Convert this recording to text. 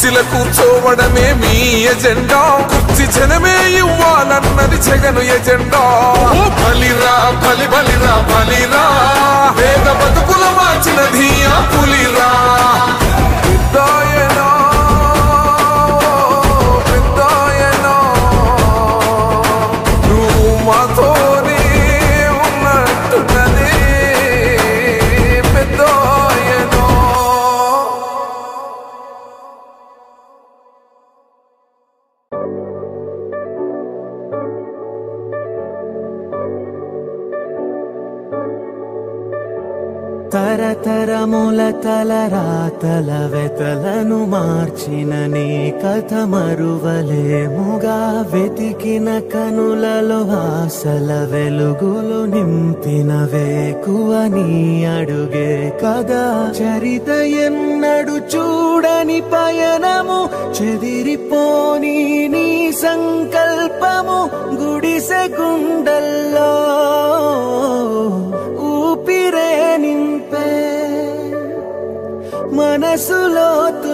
కుర్చీల కూర్చోవడమే మీ ఎజెండా కుర్చీ జనమే ఇవ్వాలన్నది జగను ఎజెండా ఓ బలిరా బలి బలిరా బలిరా పేద బతుకుల మార్చినది ఆ పులిరా పెద్దాయనా, పెద్దాయనా, నువ్వు మాతోనే ఉన్నట్టున్నది పెద్దాయనా తరతరముల తలరాతల వెతలను మార్చిన నీ కథ మరువలేముగా వెతికిన కనులలో ఆశల వెలుగులు నింపిన వేకువ నీ అడుగే కదా చరిత ఎన్నడు చూడని పయనము చెదిరిపోని నీ సంకల్పము గుడిసె గుండల్లో ఊపిరే నింపే మనసులో